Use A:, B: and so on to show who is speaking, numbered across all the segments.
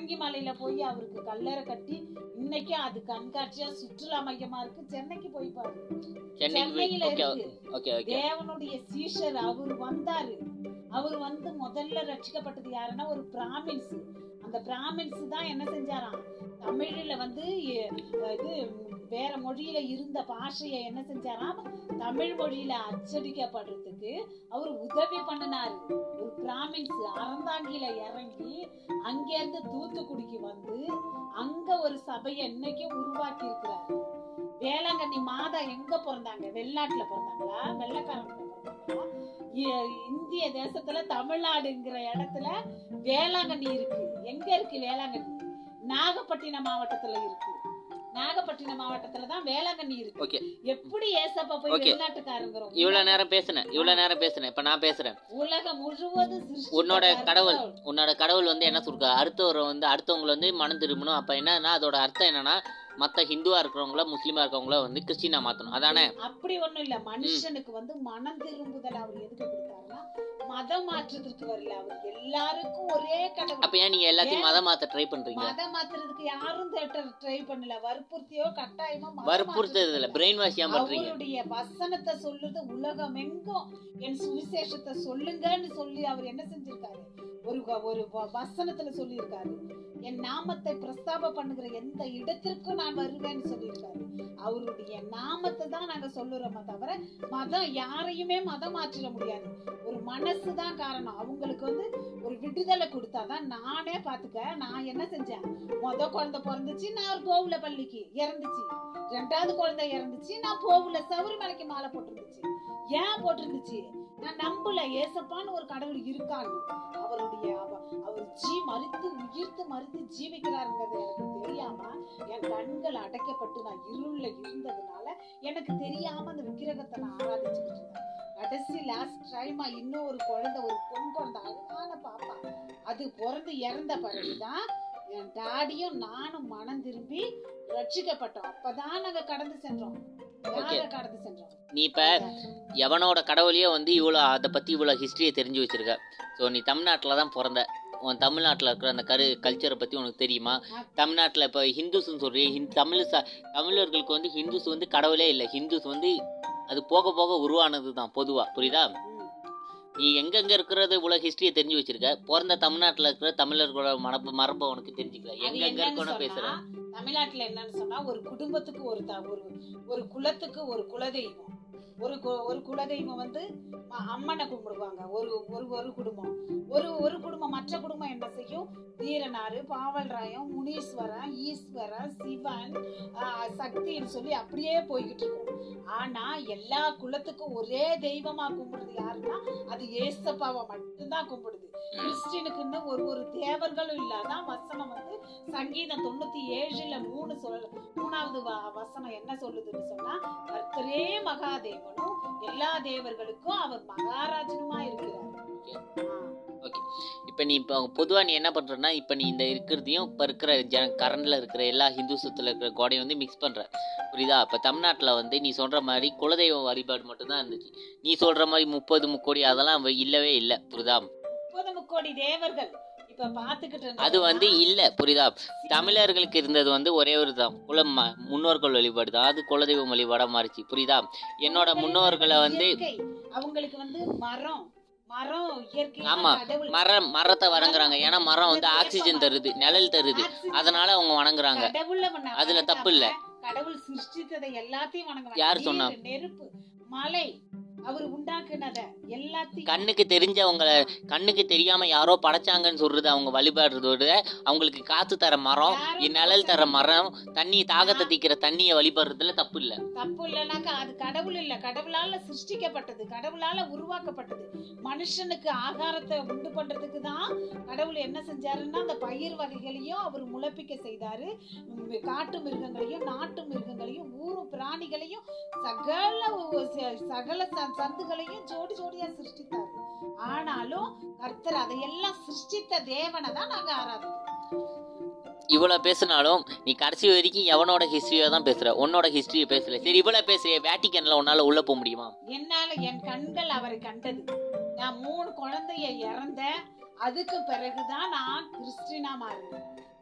A: பரங்கி மலையில போய் அவருக்கு கல்லறை கட்டி இன்னைக்கும் அது கண்காட்சியா சுற்றுலா மையமா இருக்கு சென்னைக்கு போய் பாரு
B: சென்னைக்கு போய்
A: சென்னையில
B: ஓகே
A: இருக்கு
B: ஓகே ஓகே
A: தேவனுடைய சீஷர் அவர் வந்தாரு அவர் வந்து முதல்ல ரட்சிக்கப்பட்டது யாருன்னா ஒரு பிராமின்ஸ் அந்த பிராமின்ஸ் தான் என்ன செஞ்சாராம் தமிழ்ல வந்து எ- இது வேற மொழியில இருந்த பாஷையை என்ன செஞ்சாராம் தமிழ் மொழியில அச்சடிக்கப்படுறதுக்கு அவர் உதவி பண்ணினாரு ஒரு பிராமின்ஸ் அறந்தாங்கில இறங்கி அங்கேருந்து தூத்துக்குடிக்கு வந்து அங்க ஒரு சபையை இன்னைக்கும் உருவாக்கி இருக்கிறாரு வேளாங்கண்ணி மாதா எங்க பிறந்தாங்க வெளிநாட்டுல பிறந்தாங்களா வெள்ளக்காரங்க பிறந்தாங்களா இ- இந்திய தேசத்துல தமிழ்நாடுங்கிற இடத்துல வேளாங்கண்ணி இருக்கு எங்க இருக்கு வேளாங்கண்ணி நாகப்பட்டினம் மாவட்டத்துல இருக்கு நாகப்பட்டினம் மாவட்டத்துல தான் வேளாங்கண்ணி இருக்கு
B: ஓகே
A: எப்படி ஏசப்பா போய்
B: Okay.
A: வெளிநாட்டுக்காரங்கிறோம்
B: இவ்வளவு நேரம் பேசுனேன் இவ்வளவு நேரம் பேசுனேன் இப்ப நான் பேசுறேன்
A: உலகம் முழுவதும் சிருஷ்டித்த
B: உன்னோட கடவுள்
A: கர்த்தர்.
B: உன்னோட கடவுள் வந்து என்ன சொல்றா அடுத்தவரை வந்து அடுத்தவங்களை வந்து மனம் திரும்பணும் அப்ப என்னன்னா அதோட அர்த்தம் என்னன்னா மத்த ஹிந்துவா இருக்கிறவங்கள முஸ்லீமா இருக்கிறவங்கள வந்து கிறிஸ்டினா மாத்தணும் அதானே
A: அப்படி ஒண்ணும் இல்ல மனுஷனுக்கு வந்து மனம் திரும்புதல் அவர் எதுக்கு கொடுத்தாருன்னா மதம் மாற்றத்திற்கு வரல அவர் எல்லாருக்கும் ஒரே கடவுள்
B: அப்ப ஏன் நீங்க எல்லாத்தையும் மதம் மாத்த ட்ரை பண்றீங்க
A: மதம் மாத்துறதுக்கு யாரும் ட்ரை பண்ணல வற்புறுத்தியோ கட்டாயமோ மதம்
B: வற்புறுத்தது இல்ல பிரெயின் வாஷ் ஏன் பண்றீங்க
A: அவருடைய வசனத்தை சொல்லுது உலகம் எங்கும் என் சுவிசேஷத்தை சொல்லுங்கன்னு சொல்லி அவர் என்ன செஞ்சிருக்காரு ஒரு வ- ஒரு வ- வசனத்துல சொல்லியிருக்காரு என் நாமத்தை பிரஸ்தாப பண்ணுகிற எந்த இடத்திற்கும் நான் வருவேன்னு சொல்லியிருக்காரு அவருடைய நாமத்தை தான் நாங்க சொல்லுறோமே தவிர மதம் யாரையுமே மதம் மாற்றிட முடியாது ஒரு மனசு தான் காரணம் அவங்களுக்கு வந்து ஒரு விடுதலை கொடுத்தாதான் நானே பாத்துக்க நான் என்ன செஞ்சேன் முத குழந்தை பிறந்துச்சு நான் போகல பள்ளிக்கு இறந்துச்சு ரெண்டாவது குழந்தை இறந்துச்சு நான் போகல சபரிமலைக்கு மாலை போட்டிருந்துச்சு ஏன் போட்டிருந்துச்சு நான் நம்பல ஏசப்பான்னு ஒரு கடவுள் இருக்கான்னு அவருடைய அவ- அவர் ஜீ மறித்து உயிர்த்து மறித்து ஜீவிக்கிறாருங்கிறது எனக்கு தெரியாம என் கண்கள் அடைக்கப்பட்டு நான் இருள்ல இருந்ததுனால எனக்கு தெரியாம அந்த விக்கிரகத்தை நான் ஆராதிச்சுக்கிட்டு இருந்தேன் கடைசி லாஸ்ட் டைமா இன்னும் ஒரு குழந்தை ஒரு பொன் குழந்தை அழகான பாப்பா அது பிறந்து இறந்த பிறகுதான் என் டாடியும் நானும் மனம் திரும்பி ரட்சிக்கப்பட்டோம் அப்பதான் நாங்க கடந்து சென்றோம்
B: Okay.
A: யாரை கடந்து சென்றோம்
B: நீ இப்ப எவனோட கடவுளையோ வந்து இவ்வளோ அதை பற்றி இவ்வளோ ஹிஸ்ட்ரியை தெரிஞ்சு வச்சிருக்க ஸோ நீ தமிழ்நாட்டில் தான் பிறந்த உன் தமிழ்நாட்டில் இருக்கிற அந்த கரு கல்ச்சரை பற்றி உனக்கு தெரியுமா தமிழ்நாட்டில் இப்போ ஹிந்துஸ்ன்னு சொல்றியே ஹிந் தமிழ் ச தமிழர்களுக்கு வந்து ஹிந்துஸ் வந்து கடவுளே இல்லை ஹிந்துஸ் வந்து அது போக போக உருவானது தான் பொதுவாக புரியுதா
A: ம்.
B: நீ எங்கெங்க இருக்கிறது இவ்வளோ ஹிஸ்ட்ரியை தெரிஞ்சு வச்சிருக்க பிறந்த தமிழ்நாட்டில் இருக்கிற தமிழர்களோட மரபு மரபை உனக்கு தெரிஞ்சுக்கல
A: அது
B: எங்கெங்க
A: என்னன்னு
B: இருக்கணும் பேசுற
A: சொன்னா, தமிழ்நாட்டுல என்னன்னு சொன்னா ஒரு குடும்பத்துக்கு ஒரு த- ஒரு ஒரு குலத்துக்கு ஒரு குலதெய்வம் ஒரு கு- ஒரு குலதெய்வம் வந்து அ- அம்மனை கும்பிடுவாங்க ஒரு ஒரு ஒரு குடும்பம் ஒரு ஒரு குடும்பம் மற்ற குடும்பம் என்ன செய்யும் வீரனாரு பாவல்ராயம் முனீஸ்வரன் ஈஸ்வரன் சிவன் ஆஹ், சக்தின்னு சொல்லி அப்படியே போய்கிட்டு இருக்கும் ஆனா எல்லா குலத்துக்கும் ஒரே தெய்வமா கும்பிடுறது யாருன்னா அது ஏசப்பாவை மட்டும்தான் கும்பிடுது கிறிஸ்டினுக்குன்னு ஒரு ஒரு தேவர்களும் இல்லாதான் வசனம் வந்து சங்கீதம் தொண்ணூத்தி ஏழுல மூணு சொல் மூணாவது வ- வசனம் என்ன சொல்லுதுன்னு சொன்னா கர்த்தரே மகாதேவனும் எல்லா தேவர்களுக்கும் அவர் மகாராஜனுமா இருக்கிறார் ஆ.
B: இப்போ நீ இப்போ பொதுவாக நீ என்ன பண்ணுறன்னா இப்போ நீ இந்த இருக்கிறதையும் இப்போ இருக்கிற ஜன கரண்டில் இருக்கிற எல்லா ஹிந்துசத்தில் இருக்கிற கோடையும் வந்து மிக்ஸ் பண்ணுற புரியுதா இப்போ தமிழ்நாட்டில் வந்து நீ சொல்கிற மாதிரி குலதெய்வ வழிபாடு மட்டும்தான் இருந்துச்சு நீ சொல்கிற மாதிரி முப்பது முக்கோடி அதெல்லாம் வ- இல்லவே இல்லை புரியுதா
A: முப்பது முக்கோடி தேவர்கள் இப்ப பாத்துக்கிட்டு
B: அது வந்து இல்லை புரியுதா தமிழர்களுக்கு இருந்தது வந்து ஒரே ஒரு தான் குல ம- முன்னோர்கள் வழிபாடு தான் அது குலதெய்வம் வழிபாடாக மாறிச்சு புரியுதா என்னோட முன்னோர்களை வந்து
A: இயற்கை. அவங்களுக்கு வந்து மரம் மரம் இயற்கை
B: ஆமா, மரம் மரத்தை வணங்குறாங்க ஏன்னா மரம் வந்து ஆக்சிஜன் தருது நிழல் தருது அதனால அவங்க வணங்குறாங்க
A: கடவுள்ல வண-
B: அதுல தப்பு இல்ல.
A: வணங்காம கடவுள் சிருஷ்டித்ததை எல்லாத்தையும் வணங்குறாங்க
B: யார்
A: நீர்,
B: சொன்னா?
A: நெருப்பு மலை அவர் உண்டாக்குனத எல்லாத்தையும்
B: கண்ணுக்கு தெரிஞ்சவங்கள கண்ணுக்கு தெரியாம யாரோ படைச்சாங்கன்னு சொல்றது அவங்க வழிபடுறதோட அவங்களுக்கு காத்து தர மரம்
A: யாரும்
B: நிழல் தர மரம் தண்ணி தாகத்தை தீக்கிற தண்ணியை வழிபடுறதுல தப்பு இல்ல
A: தப்பு இல்லைனாக்கா அது கடவுள் இல்ல கடவுளால சிருஷ்டிக்கப்பட்டது கடவுளால உருவாக்கப்பட்டது மனுஷனுக்கு ஆகாரத்தை உண்டு பண்றதுக்கு தான் கடவுள் என்ன செஞ்சாருன்னா அந்த பயிர் வகைகளையும் அவர் முளைப்பிக்க செய்தாரு உம், காட்டு மிருகங்களையும் நாட்டு மிருகங்களையும் ஊரும் பிராணிகளையும் சகல ஒ- ச- சகல ச- சந்துகளையும் ஜோடி ஜோடியா சிருஷ்டித்தாரு ஆனாலும் கர்த்தர் அதையெல்லாம் சிருஷ்டித்த தேவனை தான் நாங்க ஆராதிக்கிறோம்
B: இவ்வளவு பேசினாலும் நீ கடைசி வரைக்கும் எவனோட ஹிஸ்டரியை தான் பேசுற உன்னோட ஹிஸ்டரியை பேசல சரி இவ்வளவு பேசுறிய வேட்டிக்கன்ல உன்னால உள்ள போக முடியுமா
A: என்னால என் கண்கள் அவரை கண்டது நான் மூணு குழந்தைய இறந்தேன் அதுக்கு பிறகுதான் நான் கிறிஸ்டினா மாறினேன்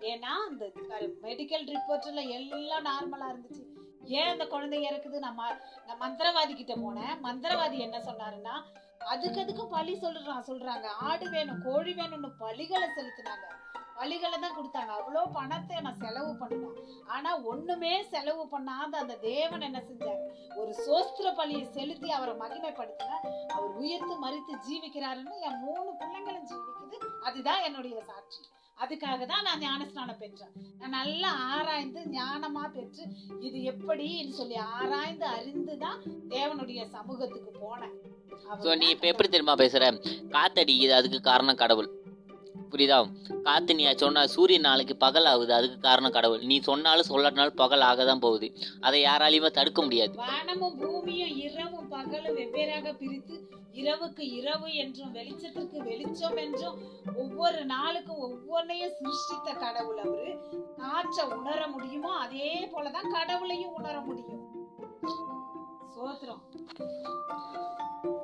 A: ஏன்னா அந்த மெடிக்கல் ரிப்போர்ட்ல எல்லாம் நார்மலா இருந்துச்சு ஏன் அந்த குழந்தை இறக்குது நான் ம- நான் மந்திரவாதி கிட்ட போனேன் மந்திரவாதி என்ன சொன்னாருன்னா அதுக்கு அதுக்கும் பலி சொல்றான் சொல்றாங்க ஆடு வேணும் கோழி வேணும்னு பலிகளை செலுத்துனாங்க பலிகளை தான் கொடுத்தாங்க அவ்வளோ பணத்தை நான் செலவு பண்ணினேன் ஆனா ஒண்ணுமே செலவு பண்ணாத அந்த தேவன் என்ன செஞ்சாரு ஒரு சோஸ்திர பலியை செலுத்தி அவரை மகிமைப்படுத்தின அவர் உயிர்த்து மறித்து ஜீவிக்கிறாருன்னு என் மூணு பிள்ளைங்களும் ஜீவிக்குது அதுதான் என்னுடைய சாட்சி அதுக்காக தான் நான் ஞானஸ்நானம் பெற்றேன் நான் நல்லா ஆராய்ந்து ஞானமா பெற்று இது எப்படின்னு சொல்லி ஆராய்ந்து அறிந்து தான் தேவனுடைய சமூகத்துக்கு போனேன்
B: ஸோ நீ இப்போ எப்படி தெரியுமா பேசுற காத்தடிக்குது அதுக்கு காரணம் கடவுள் புரியுதா காத்து நீ சொன்ன சூரியன் நாளைக்கு பகல் ஆகுது அதுக்கு காரணம் கடவுள் நீ சொன்னாலும் சொல்லனாலும் பகல் ஆக தான் போகுது அதை யாராலையுமே தடுக்க முடியாது
A: வானமும் பூமியும் இரவும் பகலும் வெவ்வேறாக பிரித்து இரவுக்கு இரவு என்றும் வெளிச்சத்திற்கு வெளிச்சம் என்றும் ஒவ்வொரு நாளுக்கும் ஒவ்வொன்றையும் சிருஷ்டித்த கடவுள் அவரு காற்றை உணர முடியுமோ அதே போலதான் கடவுளையும் உணர முடியும் சோத்திரம்